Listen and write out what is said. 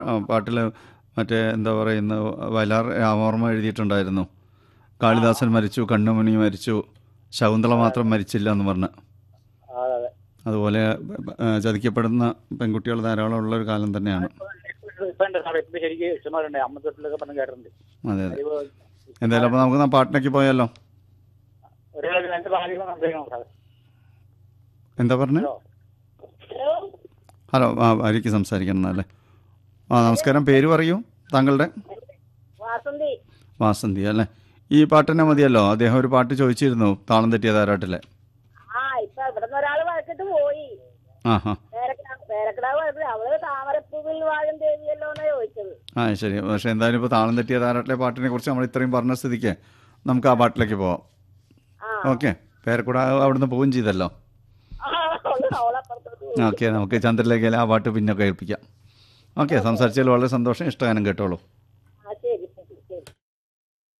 പാട്ടിൽ മറ്റേ എന്താ പറയുന്ന വയലാർ രാമവർമ്മ എഴുതിയിട്ടുണ്ടായിരുന്നു കാളിദാസൻ മരിച്ചു കണ്ണുമണി മരിച്ചു ശകുന്തള മാത്രം മരിച്ചില്ല എന്ന് പറഞ്ഞ് അതെ അതെ അതുപോലെ ആ, ചതിക്കപ്പെടുന്ന പെൺകുട്ടികൾ ധാരാളം ഉള്ള ഒരു കാലം തന്നെയാണ് ഇപ്പൊ ഉണ്ട് സാറേ ഇപ്പൊ ശരിക്കും ഇഷ്ടമാരുണ്ട് അമ്മ തൊട്ടിലൊക്കെ പറഞ്ഞ് കേട്ടിട്ടുണ്ട് അതെ അതെ അതിപ്പോ എന്തായാലും അപ്പോൾ നമുക്ക് ആ പാട്ടിലേക്ക് പോയാലോ ഒരു രണ്ട് ഭാഗ്യം സംശയിക്കണം സാറേ എന്താ പറഞ്ഞേ ഹലോ ഹലോ ആ ആര്യക്ക് സംസാരിക്കണം അല്ലേ ആ നമസ്കാരം പേര് പറയൂ താങ്കളുടെ വാസന്തി വാസന്തി അല്ലേ ഈ പാട്ട് തന്നെ മതിയല്ലോ അദ്ദേഹം ഒരു പാട്ട് ചോദിച്ചിരുന്നു താളം തെറ്റിയ താരാട്ടിലെ ആ ഇപ്പൊ ഇവിടുന്ന് ഒരാള് വഴക്കിട്ട് പോയി ആ ഹാ പേരക്കിടാവ് പേരക്കിടാവ് വഴക്കിട്ട് അവള് താമരപ്പൂവിൽ വാഴും ദേവിയല്ലോ എന്നാ ചോദിച്ചത് ആ ശരി പക്ഷെ എന്തായാലും ഇപ്പോൾ താളം തെറ്റിയ താരാട്ടിലെ പാട്ടിനെ കുറിച്ച് നമ്മൾ ഇത്രയും പറഞ്ഞ സ്ഥിതിക്ക് നമുക്ക് ആ പാട്ടിലേക്ക് പോവാം ആ ഓക്കെ പേരക്കൂട അവിടുന്ന് പോവുകയും ചെയ്തല്ലോ ആ, അവള് അവളപ്പുറത്തോട്ട് പോയി. ഓക്കെ നമുക്ക് ചന്ദ്രലേഖയിലെ ആ പാട്ട് പിന്നെ കേൾപ്പിക്കാം ഓക്കെ സംസാരിച്ചതിൽ വളരെ സന്തോഷം ഇഷ്ടഗാനം കേട്ടോളൂ